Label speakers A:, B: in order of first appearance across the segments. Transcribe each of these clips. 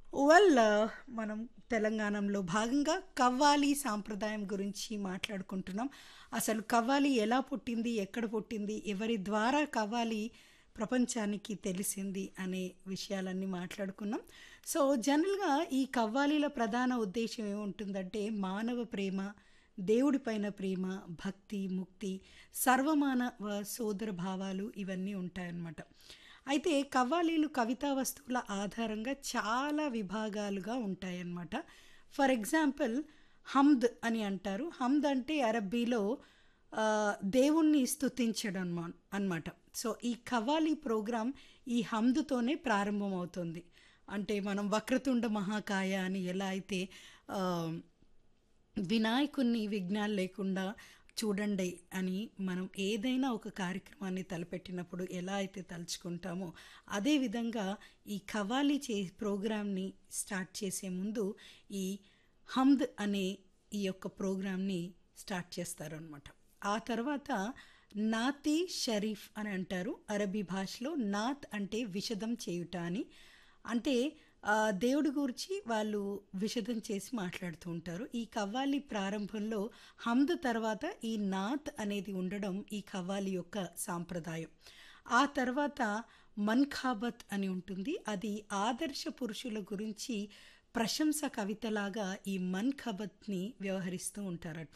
A: well మనం తెలంగాణలో భాగంగా కవ్వాలి సాంప్రదాయం గురించి మాట్లాడుకుంటున్నాం అసలు కవ్వాలి ఎలా పుట్టింది ఎక్కడ పుట్టింది ఎవరి ద్వారా కవ్వాలి ప్రపంచానికి తెలిసింది అనే విషయాలన్నీ మాట్లాడుకున్నాం సో జనరల్గా ఈ కవ్వాలీల ప్రధాన ఉద్దేశం ఏముంటుందంటే మానవ ప్రేమ దేవుడిపైన ప్రేమ భక్తి ముక్తి సర్వమానవ సోదర భావాలు ఇవన్నీ ఉంటాయన్నమాట అయితే కవ్వాలీలు కవితా వస్తువుల ఆధారంగా చాలా విభాగాలుగా ఉంటాయన్నమాట ఫర్ ఎగ్జాంపుల్ హమ్ద్ అని అంటారు హమ్ద్ అంటే అరబ్బీలో ఆ, దేవుణ్ణి స్తుతించడం అన్నమా- అన్నమాట సో ఈ కవ్వాలి ప్రోగ్రాం ఈ హమ్దుతోనే ప్రారంభమవుతుంది అంటే మనం వక్రతుండ మహాకాయ అని ఎలా అయితే ఆ, వినాయకుణ్ణి విఘ్నాలు లేకుండా చూడండి అని మనం ఏదైనా ఒక కార్యక్రమాన్ని తలపెట్టినప్పుడు ఎలా అయితే తలుచుకుంటామో అదేవిధంగా ఈ కవాలి చే ప్రోగ్రామ్ని స్టార్ట్ చేసే ముందు ఈ హమ్ద్ అనే ఈ యొక్క ప్రోగ్రామ్ని స్టార్ట్ చేస్తారనమాట ఆ తర్వాత నాతి షరీఫ్ అని అంటారు అరబీ భాషలో నాత్ అంటే విషదం చేయుట అని అంటే ఆ, దేవుడి గురించి వాళ్ళు విషదం చేసి మాట్లాడుతూ ఉంటారు ఈ కవ్వాలి ప్రారంభంలో హమ్ద్ తర్వాత ఈ నాత్ అనేది ఉండడం ఈ కవ్వాలి యొక్క సాంప్రదాయం ఆ తర్వాత మన్ఖాబత్ అని ఉంటుంది అది ఆదర్శ పురుషుల గురించి ప్రశంస కవితలాగా ఈ మన్ఖబత్ని వ్యవహరిస్తూ ఉంటారట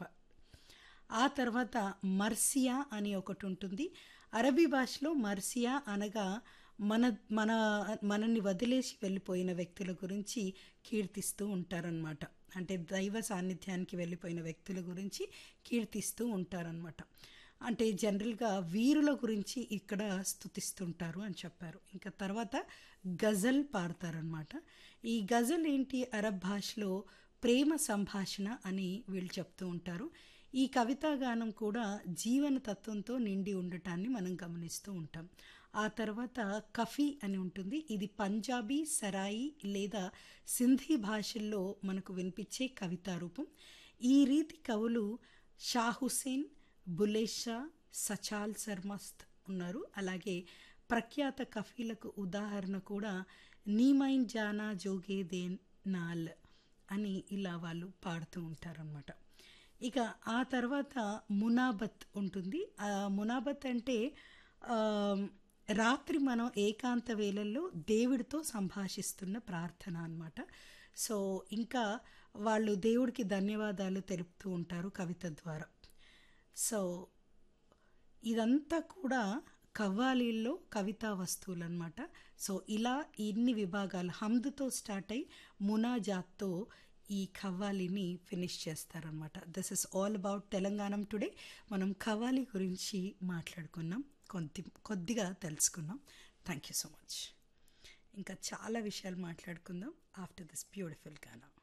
A: ఆ తర్వాత మర్సియా అని ఒకటి ఉంటుంది అరబీ భాషలో మర్సియా అనగా మన మన మనల్ని వదిలేసి వెళ్ళిపోయిన వ్యక్తుల గురించి కీర్తిస్తూ ఉంటారనమాట అంటే దైవ సాన్నిధ్యానికి వెళ్ళిపోయిన వ్యక్తుల గురించి కీర్తిస్తూ ఉంటారనమాట అంటే జనరల్గా వీరుల గురించి ఇక్కడ స్తుతిస్తుంటారు అని చెప్పారు ఇంకా తర్వాత గజల్ పాడతారనమాట ఈ గజల్ ఏంటి అరబ్ భాషలో ప్రేమ సంభాషణ అని వీళ్ళు చెప్తూ ఉంటారు ఈ కవితా గానం కూడా జీవన తత్వంతో నిండి ఉండటాన్ని మనం గమనిస్తూ ఉంటాం ఆ తర్వాత కఫీ అని ఉంటుంది ఇది పంజాబీ సరాయి లేదా సింధీ భాషల్లో మనకు వినిపించే కవితా రూపం ఈ రీతి కవులు షా హుసేన్ బులే షా సచాల్ సర్మస్త్ ఉన్నారు అలాగే ప్రఖ్యాత కఫీలకు ఉదాహరణ కూడా నీమైన్ జానా జోగే దేన్ నాల్ అని ఇలా వాళ్ళు పాడుతూ ఉంటారనమాట ఇక ఆ తర్వాత మునాబత్ ఉంటుంది ఆ మునాబత్ అంటే ఆ, రాత్రి మనం ఏకాంత వేళల్లో దేవుడితో సంభాషిస్తున్న ప్రార్థన అన్నమాట సో ఇంకా వాళ్ళు దేవుడికి ధన్యవాదాలు తెలుపుతూ ఉంటారు కవిత ద్వారా సో ఇదంతా కూడా కవ్వాలీల్లో కవితా వస్తువులు అనమాట సో ఇలా ఇన్ని విభాగాలు హమ్దుతో స్టార్ట్ అయి మునాజాత్తో ఈ ఖవ్వాలీని ఫినిష్ చేస్తారనమాట this is all about Telangana today మనం ఖవ్వాలి గురించి మాట్లాడుకున్నాం కొద్ది కొద్దిగా తెలుసుకున్నాం థ్యాంక్ యూ సో మచ్ ఇంకా చాలా విషయాలు మాట్లాడుకుందాం ఆఫ్టర్ దిస్ బ్యూటిఫుల్ గానా